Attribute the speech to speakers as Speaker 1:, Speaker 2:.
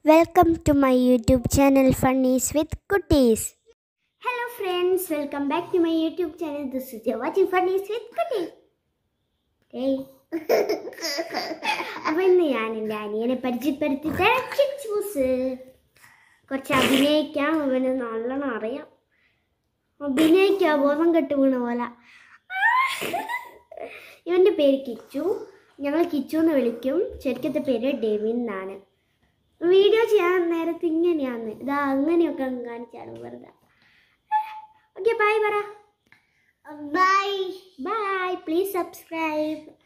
Speaker 1: welcome to my YouTube channel funnies with കുട്ടീസ് hello friends welcome back to my YouTube channel this is watching funnies with കുട്ടീസ് ഏയ് അപ്പം ഇന്ന് ഞാൻ എൻ്റെ അനിയനെ പരിചയപ്പെടുത്തി തരാം കിച്ചൂസ് കുറച്ച് അഭിനയിക്കാം അവന് നല്ലോണം അറിയാം അഭിനയിക്കാം ബോധം കെട്ട് വീണ പോലെ ഇവൻ്റെ പേര് കിച്ചു ഞങ്ങൾ കിച്ചു എന്ന് വിളിക്കും ശരിക്കത്തെ പേര് ഡെവിൻ എന്നാണ് വീഡിയോ ചെയ്യാൻ നേരത്ത് ഇങ്ങനെയാണ് ഇതാ അങ്ങനെയൊക്കെ അങ്ങ് കാണിച്ചാണ് വെറുതെ ഓക്കെ ബൈ പറ ബൈ ബൈ പ്ലീസ് സബ്സ്ക്രൈബ്